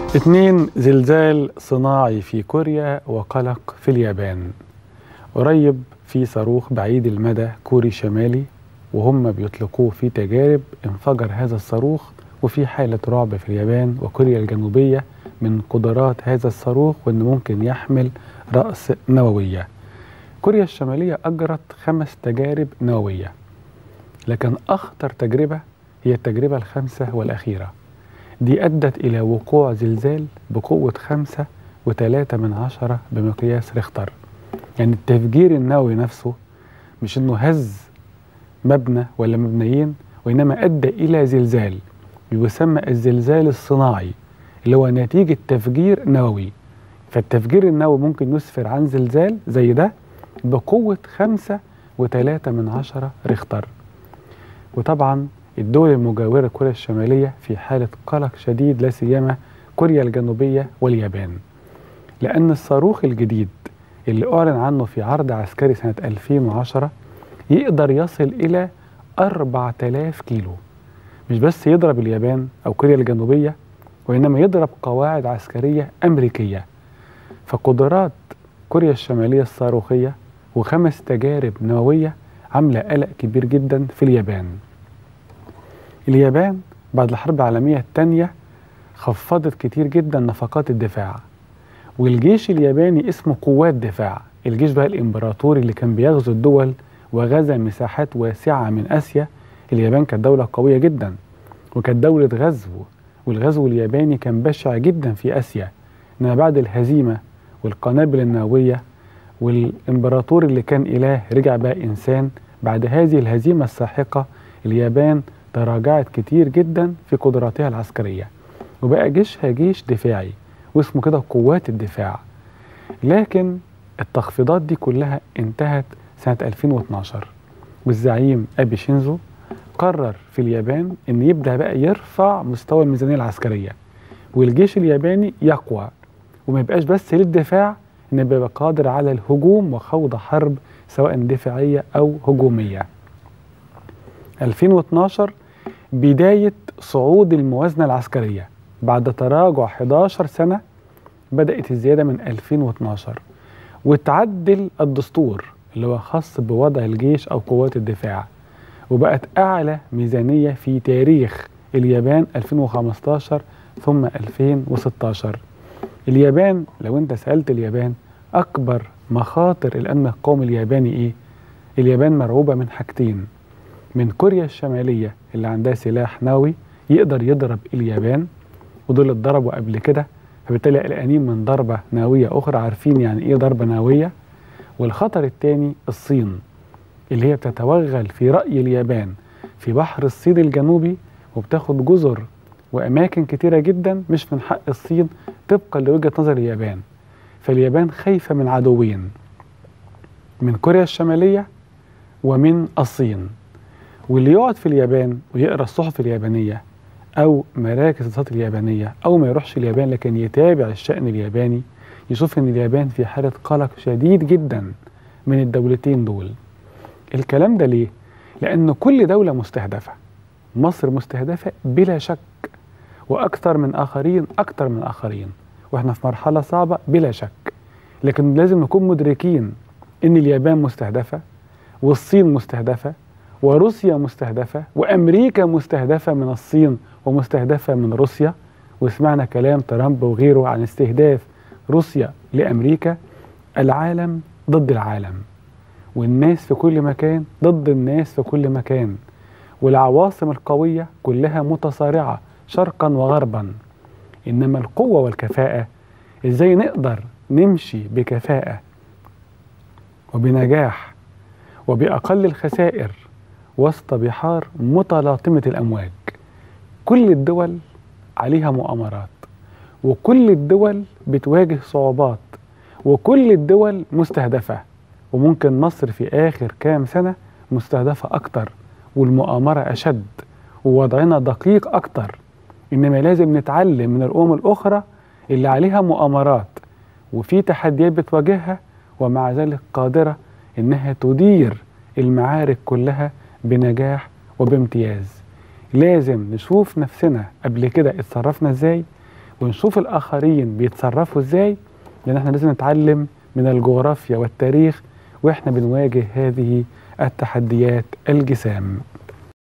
اتنين زلزال صناعي في كوريا وقلق في اليابان قريب في صاروخ بعيد المدى كوري شمالي وهم بيطلقوه في تجارب انفجر هذا الصاروخ وفي حالة رعب في اليابان وكوريا الجنوبية من قدرات هذا الصاروخ وانه ممكن يحمل رأس نووية كوريا الشمالية أجرت خمس تجارب نووية لكن أخطر تجربة هي التجربة الخامسة والأخيرة دي أدت إلى وقوع زلزال بقوة خمسة وتلاتة من عشرة بمقياس ريختر يعني التفجير النووي نفسه مش إنه هز مبنى ولا مبنيين وإنما أدى إلى زلزال يسمى الزلزال الصناعي اللي هو نتيجة تفجير نووي فالتفجير النووي ممكن يسفر عن زلزال زي ده بقوة خمسة وتلاتة من عشرة ريختر وطبعا الدول المجاورة كوريا الشمالية في حالة قلق شديد لا سيما كوريا الجنوبية واليابان لأن الصاروخ الجديد اللي أعلن عنه في عرض عسكري سنة 2010 يقدر يصل إلى 4000 كيلو مش بس يضرب اليابان أو كوريا الجنوبية وإنما يضرب قواعد عسكرية أمريكية فقدرات كوريا الشمالية الصاروخية وخمس تجارب نووية عاملة قلق كبير جدا في اليابان اليابان بعد الحرب العالمية الثانية خفضت كتير جدا نفقات الدفاع والجيش الياباني اسمه قوات دفاع الجيش بقى الامبراطوري اللي كان بيغزو الدول وغزا مساحات واسعة من آسيا اليابان كانت دولة قوية جدا وكانت دولة غزو والغزو الياباني كان بشع جدا في آسيا إنما بعد الهزيمة والقنابل النووية والإمبراطور اللي كان إله رجع بقى إنسان بعد هذه الهزيمة الساحقة اليابان تراجعت كتير جدا في قدراتها العسكرية وبقى جيشها جيش دفاعي واسمه كده قوات الدفاع لكن التخفيضات دي كلها انتهت سنة 2012 والزعيم أبي شينزو قرر في اليابان أن يبدأ بقى يرفع مستوى الميزانية العسكرية والجيش الياباني يقوى وما يبقاش بس للدفاع إنه يبقى قادر على الهجوم وخوض حرب سواء دفاعية أو هجومية 2012 بداية صعود الموازنة العسكرية بعد تراجع 11 سنة بدأت الزيادة من 2012 وتعدل الدستور اللي هو خاص بوضع الجيش أو قوات الدفاع وبقت أعلى ميزانية في تاريخ اليابان 2015 ثم 2016 اليابان لو انت سألت اليابان أكبر مخاطر الأمن القومي الياباني إيه؟ اليابان مرعوبة من حاجتين من كوريا الشمالية اللي عندها سلاح نووي يقدر يضرب اليابان ودول اتضربوا قبل كده فبالتالي قلقانين من ضربة نووية أخرى عارفين يعني إيه ضربة نووية والخطر الثاني الصين اللي هي بتتوغل في رأي اليابان في بحر الصين الجنوبي وبتاخد جزر وأماكن كتيرة جدا مش من حق الصين طبقا لوجهة نظر اليابان فاليابان خايفة من عدوين من كوريا الشمالية ومن الصين واللي يقعد في اليابان ويقرا الصحف اليابانيه او مراكز الصوت اليابانيه او ما يروحش اليابان لكن يتابع الشان الياباني يشوف ان اليابان في حاله قلق شديد جدا من الدولتين دول الكلام ده ليه لان كل دوله مستهدفه مصر مستهدفه بلا شك واكثر من اخرين اكثر من اخرين واحنا في مرحله صعبه بلا شك لكن لازم نكون مدركين ان اليابان مستهدفه والصين مستهدفه وروسيا مستهدفة وأمريكا مستهدفة من الصين ومستهدفة من روسيا وسمعنا كلام ترامب وغيره عن استهداف روسيا لأمريكا العالم ضد العالم والناس في كل مكان ضد الناس في كل مكان والعواصم القوية كلها متصارعة شرقا وغربا إنما القوة والكفاءة إزاي نقدر نمشي بكفاءة وبنجاح وبأقل الخسائر وسط بحار متلاطمة الأمواج كل الدول عليها مؤامرات وكل الدول بتواجه صعوبات وكل الدول مستهدفة وممكن مصر في آخر كام سنة مستهدفة أكتر والمؤامرة أشد ووضعنا دقيق أكتر إنما لازم نتعلم من الأمم الأخرى اللي عليها مؤامرات وفي تحديات بتواجهها ومع ذلك قادرة إنها تدير المعارك كلها بنجاح وبامتياز لازم نشوف نفسنا قبل كده اتصرفنا ازاي ونشوف الآخرين بيتصرفوا إزاي لأن احنا لازم نتعلم من الجغرافيا والتاريخ وإحنا بنواجه هذه التحديات الجسام